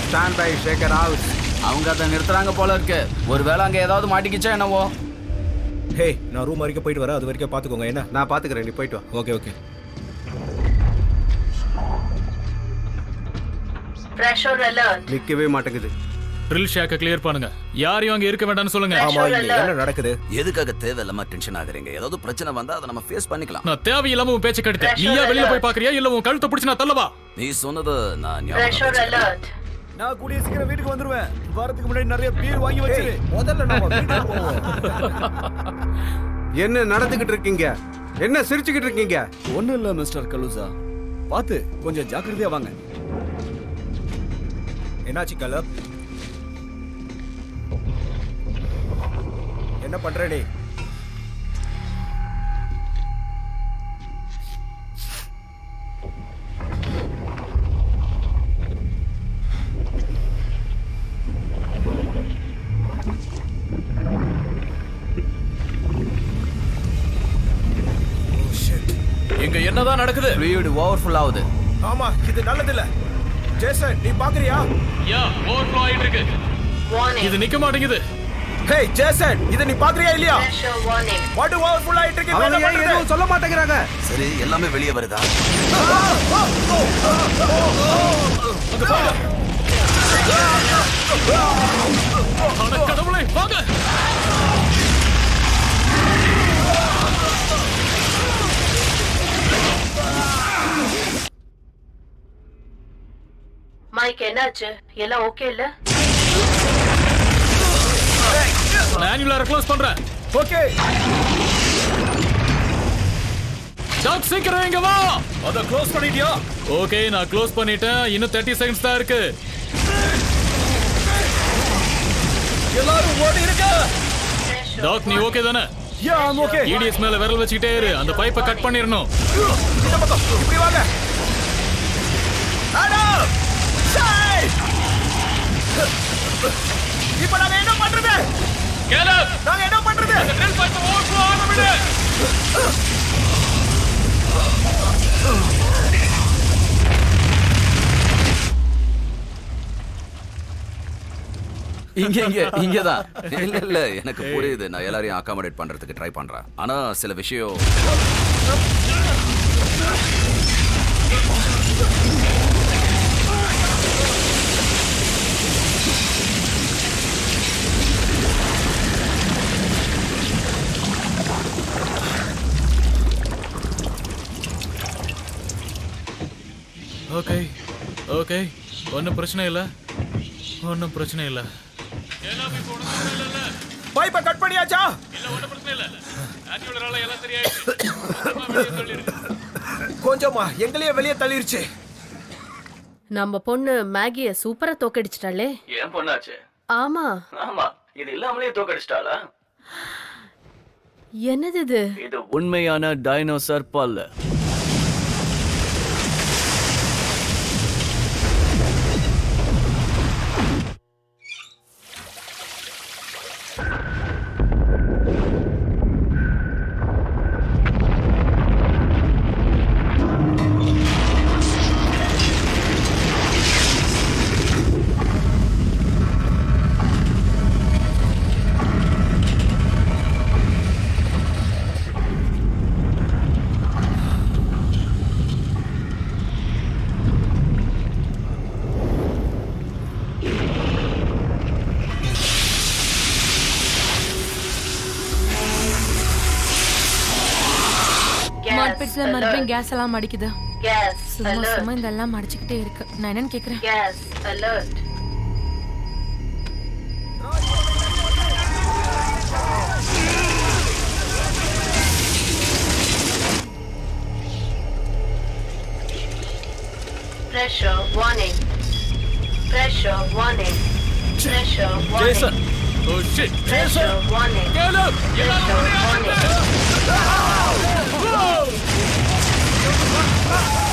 Stand by Shekar house அவங்க அதை நிறுத்துறாங்க போல இருக்கு ஒருவேளை அங்க ஏதாவது மாட்டிக்கிச்சா என்னவோ ஹே நான் ரூம் வரைக்கும் போயிட்டு வரேன் அது வரைக்கும் பார்த்துக்கோங்க என்ன நான் பாத்துக்கிறேன் நீ போயிட்டு வா ஓகே ஓகே Pressure alert. நிக்கவே மாட்டேங்குது ட்ரில் ஷேக்க கிளியர் பண்ணுங்க யாரையும் அங்க இருக்க வேண்டாம்னு சொல்லுங்க ஆமா இங்க என்ன நடக்குது எதுக்காக தேவையில்லாம டென்ஷன் ஆகுறீங்க ஏதாவது பிரச்சனை வந்தா அதை நம்ம ஃபேஸ் பண்ணிக்கலாம் நான் தேவையில்லாம உன் பேச்ச கெடுத்தேன் நீயா வெளியில போய் பாக்குறியா இல்ல உன் கழுத்தை பிடிச்சு நான் தள்ளவா நீ சொன்னது நான் Pressure ஞாபகம் alert. நான் கூடிய சீக்கிரம் வீட்டுக்கு வந்துருவேன் வரதுக்கு முன்னாடி நிறைய பீர் வாங்கி வச்சிரு முதல்ல நம்ம வீட்டுக்கு போவோம் என்ன நடந்துகிட்டு இருக்கீங்க என்ன சிரிச்சுக்கிட்டு இருக்கீங்க ஒண்ணும் இல்ல மிஸ்டர் கலூசா பார்த்து கொஞ்சம் ஜாக்கிரதையா வாங்க என்னாச்சு கலப் என்ன பண்ற நீ இங்க என்னதான் நடக்குது ஃப்ளூயிட் ஓவர்ஃபுல் ஆகுது ஆமா இது நல்லது இல்ல ஜேசன் நீ பாக்குறியா யா ஓவர்ஃப்ளோ ஆயிட்டு இருக்கு Warning. இது நிக்க மாட்டேங்குது ஹே ஜேசன் இத நீ பாக்குறியா இல்லையா Pressure warning. Water over full ஆயிட்டு இருக்கு அவங்க என்ன ஏன் பண்றது? எதுவும் சொல்ல மாட்டேங்கிறாங்க சரி எல்லாமே வெளியே வருதா அட கடவுளே வாங்க மைக் என்னாச்சு எல்லாம் ஓகே இல்ல மேனுவலா க்ளோஸ் பண்றேன் ஓகே டாக் சீக்கிரம் இங்க வா அத க்ளோஸ் பண்ணிட்டியா ஓகே நான் க்ளோஸ் பண்ணிட்டேன் இன்னும் 30 செகண்ட்ஸ் தான் இருக்கு எல்லாரும் ஓடி இருக்க டாக் நீ ஓகே தானே யா ஐம் ஓகே இடிஎஸ் மேல விரல் வச்சுக்கிட்டே இரு அந்த பைப்பை கட் பண்ணிரணும் இந்த பக்கம் இப்படி வாங்க ஆடம் சை இப்போ நாங்க என்ன பண்றது கேலப் நாங்க என்ன பண்றது ட்ரில் பைப்பை ஓவர்ஃப்ளோ ஆக விடு இங்க இங்க இங்கதான் இல்ல இல்ல எனக்கு புரியுது நான் எல்லாரையும் அகாமடேட் பண்றதுக்கு ட்ரை பண்றேன் ஆனா சில விஷயம் ஓகே ஓகே ஒன்றும் பிரச்சனை இல்லை ஒன்றும் பிரச்சனை இல்லை பைப்பை கட் பண்ணியாச்சா இல்லை ஒன்றும் பிரச்சனை இல்லை ஆன்டியோடரால எல்லாம் சரியாயிடுச்சு கொஞ்சமா எங்களையே வெளியே தள்ளிருச்சு நம்ம பொண்ணு மேகிய சூப்பரா தோக்கடிச்சிட்டாளே ஏன் பொண்ணாச்சு ஆமா ஆமா இது இல்லாமலே தோக்கடிச்சிட்டாளா என்னது இது இது உண்மையான டைனோசர் பல்லு மார்பெட்ஸ்ல மறுபடியும் கேஸ் எல்லாம் அடிக்குது கேஸ் சும்மா சும்மா இதெல்லாம் அடிச்சுக்கிட்டே இருக்கு நான் என்னன்னு கேக்குறேன் gas alert Pressure warning. Pressure warning. Pressure warning. Jason oh shit Pressure warning. Caleb Pressure warning.